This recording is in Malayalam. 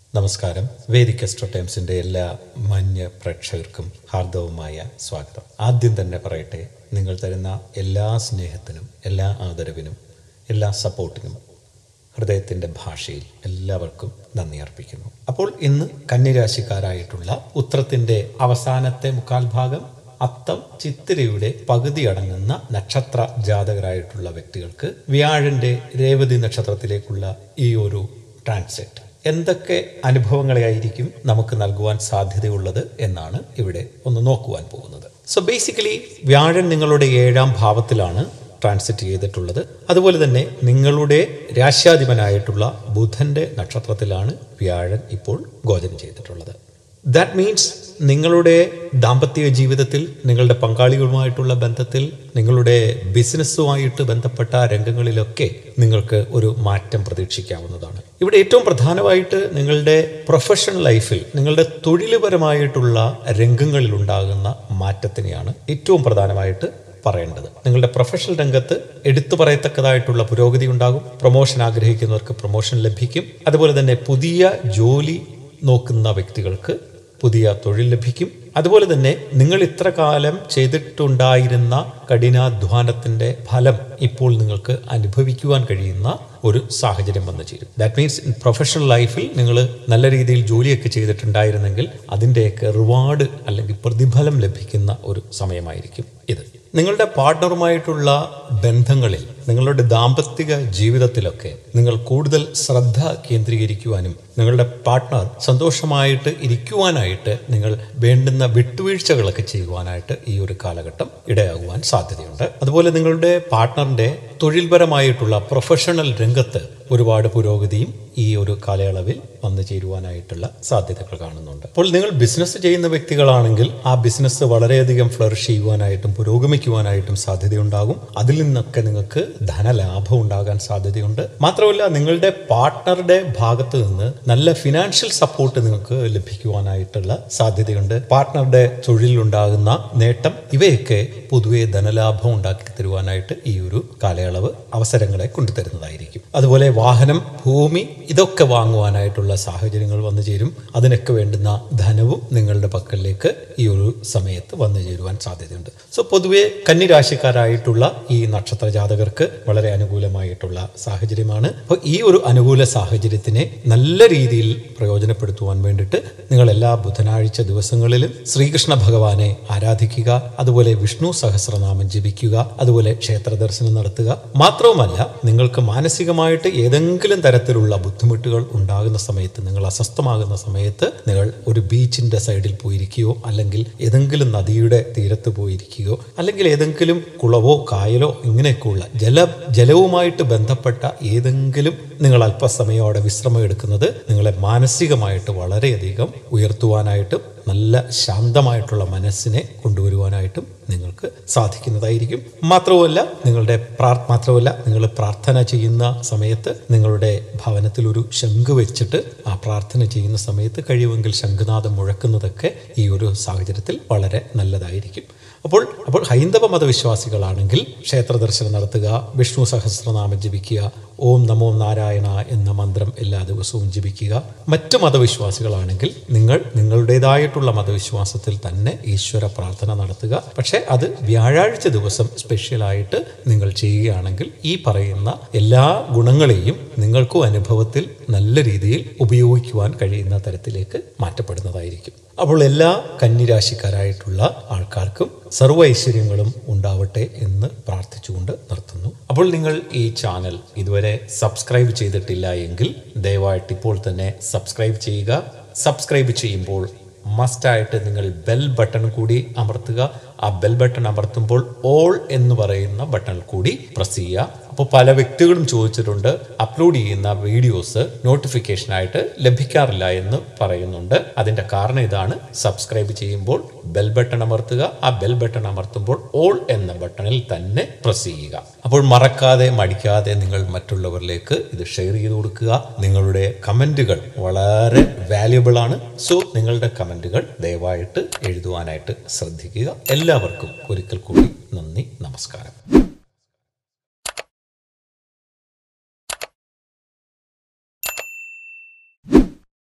നമസ്കാരം വേദിക് എസ്ട്രോ ടൈംസിന്റെ എല്ലാ മാന്യ പ്രേക്ഷകർക്കും ഹാർദവമായ സ്വാഗതം ആദ്യം തന്നെ പറയട്ടെ നിങ്ങൾ തരുന്ന എല്ലാ സ്നേഹത്തിനും എല്ലാ ആദരവിനും എല്ലാ സപ്പോർട്ടിനും ഹൃദയത്തിന്റെ ഭാഷയിൽ എല്ലാവർക്കും നന്ദി അർപ്പിക്കുന്നു അപ്പോൾ ഇന്ന് കന്യരാശിക്കാരായിട്ടുള്ള ഉത്രത്തിന്റെ അവസാനത്തെ മുക്കാൽ ഭാഗം അത്തം ചിത്തിരയുടെ പകുതി അടങ്ങുന്ന നക്ഷത്ര ജാതകരായിട്ടുള്ള വ്യക്തികൾക്ക് വ്യാഴന്റെ രേവതി നക്ഷത്രത്തിലേക്കുള്ള ഈ ഒരു ട്രാൻസിറ്റ് എന്തൊക്കെ അനുഭവങ്ങളെയായിരിക്കും നമുക്ക് നൽകുവാൻ സാധ്യതയുള്ളത് എന്നാണ് ഇവിടെ ഒന്ന് നോക്കുവാൻ പോകുന്നത് സോ ബേസിക്കലി വ്യാഴൻ നിങ്ങളുടെ ഏഴാം ഭാവത്തിലാണ് ട്രാൻസിറ്റ് ചെയ്തിട്ടുള്ളത് അതുപോലെ തന്നെ നിങ്ങളുടെ രാശ്യാധിപനായിട്ടുള്ള ബുധന്റെ നക്ഷത്രത്തിലാണ് വ്യാഴൻ ഇപ്പോൾ ഗോചരം ചെയ്തിട്ടുള്ളത് ദാറ്റ് മീൻസ് നിങ്ങളുടെ ദാമ്പത്യ ജീവിതത്തിൽ നിങ്ങളുടെ പങ്കാളികളുമായിട്ടുള്ള ബന്ധത്തിൽ നിങ്ങളുടെ ബിസിനസ്സുമായിട്ട് ബന്ധപ്പെട്ട രംഗങ്ങളിലൊക്കെ നിങ്ങൾക്ക് ഒരു മാറ്റം പ്രതീക്ഷിക്കാവുന്നതാണ് ഇവിടെ ഏറ്റവും പ്രധാനമായിട്ട് നിങ്ങളുടെ പ്രൊഫഷണൽ ലൈഫിൽ നിങ്ങളുടെ തൊഴിലുപരമായിട്ടുള്ള രംഗങ്ങളിൽ ഉണ്ടാകുന്ന മാറ്റത്തിനെയാണ് ഏറ്റവും പ്രധാനമായിട്ട് പറയേണ്ടത് നിങ്ങളുടെ പ്രൊഫഷണൽ രംഗത്ത് എടുത്തു പറയത്തക്കതായിട്ടുള്ള പുരോഗതി ഉണ്ടാകും പ്രൊമോഷൻ ആഗ്രഹിക്കുന്നവർക്ക് പ്രൊമോഷൻ ലഭിക്കും അതുപോലെ തന്നെ പുതിയ ജോലി നോക്കുന്ന വ്യക്തികൾക്ക് പുതിയ തൊഴിൽ ലഭിക്കും അതുപോലെ തന്നെ നിങ്ങൾ ഇത്ര കാലം ചെയ്തിട്ടുണ്ടായിരുന്ന കഠിനാധ്വാനത്തിന്റെ ഫലം ഇപ്പോൾ നിങ്ങൾക്ക് അനുഭവിക്കുവാൻ കഴിയുന്ന ഒരു സാഹചര്യം വന്നു ചേരും ദാറ്റ് മീൻസ് ഇൻ പ്രൊഫഷണൽ ലൈഫിൽ നിങ്ങൾ നല്ല രീതിയിൽ ജോലിയൊക്കെ ചെയ്തിട്ടുണ്ടായിരുന്നെങ്കിൽ അതിൻ്റെയൊക്കെ റിവാർഡ് അല്ലെങ്കിൽ പ്രതിഫലം ലഭിക്കുന്ന ഒരു സമയമായിരിക്കും ഇത് നിങ്ങളുടെ പാർട്ണറുമായിട്ടുള്ള ബന്ധങ്ങളിൽ നിങ്ങളുടെ ദാമ്പത്തിക ജീവിതത്തിലൊക്കെ നിങ്ങൾ കൂടുതൽ ശ്രദ്ധ കേന്ദ്രീകരിക്കുവാനും നിങ്ങളുടെ പാർട്ട്ണർ സന്തോഷമായിട്ട് ഇരിക്കുവാനായിട്ട് നിങ്ങൾ വേണ്ടുന്ന വിട്ടുവീഴ്ചകളൊക്കെ ചെയ്യുവാനായിട്ട് ഈ ഒരു കാലഘട്ടം ഇടയാകുവാൻ സാധ്യതയുണ്ട് അതുപോലെ നിങ്ങളുടെ പാർട്ട്ണറിന്റെ തൊഴിൽപരമായിട്ടുള്ള പ്രൊഫഷണൽ രംഗത്ത് ഒരുപാട് പുരോഗതിയും ഈ ഒരു കാലയളവിൽ വന്നു ചേരുവാനായിട്ടുള്ള സാധ്യതകൾ കാണുന്നുണ്ട് അപ്പോൾ നിങ്ങൾ ബിസിനസ് ചെയ്യുന്ന വ്യക്തികളാണെങ്കിൽ ആ ബിസിനസ് വളരെയധികം ഫ്ലറിഷ് ചെയ്യുവാനായിട്ടും പുരോഗമിക്കുവാനായിട്ടും സാധ്യതയുണ്ടാകും അതിൽ നിന്നൊക്കെ നിങ്ങൾക്ക് ധനലാഭം ഉണ്ടാകാൻ സാധ്യതയുണ്ട് മാത്രമല്ല നിങ്ങളുടെ പാർട്ട്ണറുടെ ഭാഗത്ത് നിന്ന് നല്ല ഫിനാൻഷ്യൽ സപ്പോർട്ട് നിങ്ങൾക്ക് ലഭിക്കുവാനായിട്ടുള്ള സാധ്യതയുണ്ട് പാർട്ട്ണറുടെ തൊഴിലുണ്ടാകുന്ന നേട്ടം ഇവയൊക്കെ പൊതുവെ ധനലാഭം ഉണ്ടാക്കി തരുവാനായിട്ട് ഈ ഒരു കാലയളവ് അവസരങ്ങളെ കൊണ്ടുതരുന്നതായിരിക്കും അതുപോലെ വാഹനം ഭൂമി ഇതൊക്കെ വാങ്ങുവാനായിട്ടുള്ള സാഹചര്യങ്ങൾ വന്നു ചേരും അതിനൊക്കെ വേണ്ടുന്ന ധനവും നിങ്ങളുടെ പക്കലിലേക്ക് ഈ ഒരു സമയത്ത് വന്നു ചേരുവാൻ സാധ്യതയുണ്ട് സോ പൊതുവെ കന്നിരാശിക്കാരായിട്ടുള്ള ഈ നക്ഷത്ര ജാതകർക്ക് വളരെ അനുകൂലമായിട്ടുള്ള സാഹചര്യമാണ് അപ്പോൾ ഈ ഒരു അനുകൂല സാഹചര്യത്തിനെ നല്ല രീതിയിൽ പ്രയോജനപ്പെടുത്തുവാൻ വേണ്ടിയിട്ട് നിങ്ങൾ എല്ലാ ബുധനാഴ്ച ദിവസങ്ങളിലും ശ്രീകൃഷ്ണ ഭഗവാനെ ആരാധിക്കുക അതുപോലെ വിഷ്ണു സഹസ്രനാമം ജപിക്കുക അതുപോലെ ക്ഷേത്ര ദർശനം നടത്തുക മാത്രവുമല്ല നിങ്ങൾക്ക് മാനസികമായിട്ട് ഏതെങ്കിലും തരത്തിലുള്ള ബുദ്ധിമുട്ടുകൾ ഉണ്ടാകുന്ന സമയത്ത് നിങ്ങൾ അസ്വസ്ഥമാകുന്ന സമയത്ത് നിങ്ങൾ ഒരു ബീച്ചിന്റെ സൈഡിൽ പോയിരിക്കുകയോ അല്ലെങ്കിൽ ഏതെങ്കിലും നദിയുടെ തീരത്ത് പോയിരിക്കുകയോ അല്ലെങ്കിൽ ഏതെങ്കിലും കുളവോ കായലോ ഇങ്ങനെയൊക്കെയുള്ള ജല ജലവുമായിട്ട് ബന്ധപ്പെട്ട ഏതെങ്കിലും നിങ്ങൾ അല്പസമയം അവിടെ വിശ്രമം എടുക്കുന്നത് നിങ്ങളെ മാനസികമായിട്ട് വളരെയധികം ഉയർത്തുവാനായിട്ടും നല്ല ശാന്തമായിട്ടുള്ള മനസ്സിനെ കൊണ്ടുവരുവാനായിട്ടും നിങ്ങൾക്ക് സാധിക്കുന്നതായിരിക്കും മാത്രവുമല്ല നിങ്ങളുടെ പ്രാർ മാത്രമല്ല നിങ്ങൾ പ്രാർത്ഥന ചെയ്യുന്ന സമയത്ത് നിങ്ങളുടെ ഭവനത്തിൽ ഒരു ശംഖ് വെച്ചിട്ട് ആ പ്രാർത്ഥന ചെയ്യുന്ന സമയത്ത് കഴിയുമെങ്കിൽ ശംഖുനാഥം മുഴക്കുന്നതൊക്കെ ഈ ഒരു സാഹചര്യത്തിൽ വളരെ നല്ലതായിരിക്കും അപ്പോൾ അപ്പോൾ ഹൈന്ദവ മതവിശ്വാസികളാണെങ്കിൽ ക്ഷേത്ര ദർശനം നടത്തുക വിഷ്ണു സഹസ്രനാമം ജപിക്കുക ഓം നമോ നാരായണ എന്ന മന്ത്രം എല്ലാ ദിവസവും ജപിക്കുക മറ്റു മതവിശ്വാസികളാണെങ്കിൽ നിങ്ങൾ നിങ്ങളുടേതായിട്ടുള്ള മതവിശ്വാസത്തിൽ തന്നെ ഈശ്വര പ്രാർത്ഥന നടത്തുക പക്ഷേ അത് വ്യാഴാഴ്ച ദിവസം സ്പെഷ്യലായിട്ട് നിങ്ങൾ ചെയ്യുകയാണെങ്കിൽ ഈ പറയുന്ന എല്ലാ ഗുണങ്ങളെയും നിങ്ങൾക്കും അനുഭവത്തിൽ നല്ല രീതിയിൽ ഉപയോഗിക്കുവാൻ കഴിയുന്ന തരത്തിലേക്ക് മാറ്റപ്പെടുന്നതായിരിക്കും അപ്പോൾ എല്ലാ കന്നിരാശിക്കാരായിട്ടുള്ള ആൾക്കാർക്കും സർവ്വ ഐശ്വര്യങ്ങളും ഉണ്ടാവട്ടെ എന്ന് പ്രാർത്ഥിച്ചുകൊണ്ട് നിർത്തുന്നു അപ്പോൾ നിങ്ങൾ ഈ ചാനൽ ഇതുവരെ സബ്സ്ക്രൈബ് ചെയ്തിട്ടില്ല എങ്കിൽ ദയവായിട്ട് ഇപ്പോൾ തന്നെ സബ്സ്ക്രൈബ് ചെയ്യുക സബ്സ്ക്രൈബ് ചെയ്യുമ്പോൾ മസ്റ്റായിട്ട് നിങ്ങൾ ബെൽ ബട്ടൺ കൂടി അമർത്തുക ആ ബെൽ ബട്ടൺ അമർത്തുമ്പോൾ ഓൾ എന്ന് പറയുന്ന ബട്ടൺ കൂടി പ്രസ് ചെയ്യുക അപ്പോൾ പല വ്യക്തികളും ചോദിച്ചിട്ടുണ്ട് അപ്ലോഡ് ചെയ്യുന്ന വീഡിയോസ് നോട്ടിഫിക്കേഷനായിട്ട് ലഭിക്കാറില്ല എന്ന് പറയുന്നുണ്ട് അതിൻ്റെ കാരണം ഇതാണ് സബ്സ്ക്രൈബ് ചെയ്യുമ്പോൾ ബെൽ ബട്ടൺ അമർത്തുക ആ ബെൽ ബട്ടൺ അമർത്തുമ്പോൾ ഓൾ എന്ന ബട്ടണിൽ തന്നെ പ്രസ് ചെയ്യുക അപ്പോൾ മറക്കാതെ മടിക്കാതെ നിങ്ങൾ മറ്റുള്ളവരിലേക്ക് ഇത് ഷെയർ ചെയ്ത് കൊടുക്കുക നിങ്ങളുടെ കമൻറ്റുകൾ വളരെ വാല്യുബിൾ ആണ് സോ നിങ്ങളുടെ കമൻറ്റുകൾ ദയവായിട്ട് എഴുതുവാനായിട്ട് ശ്രദ്ധിക്കുക എല്ലാവർക്കും ഒരിക്കൽ കൂടി നന്ദി നമസ്കാരം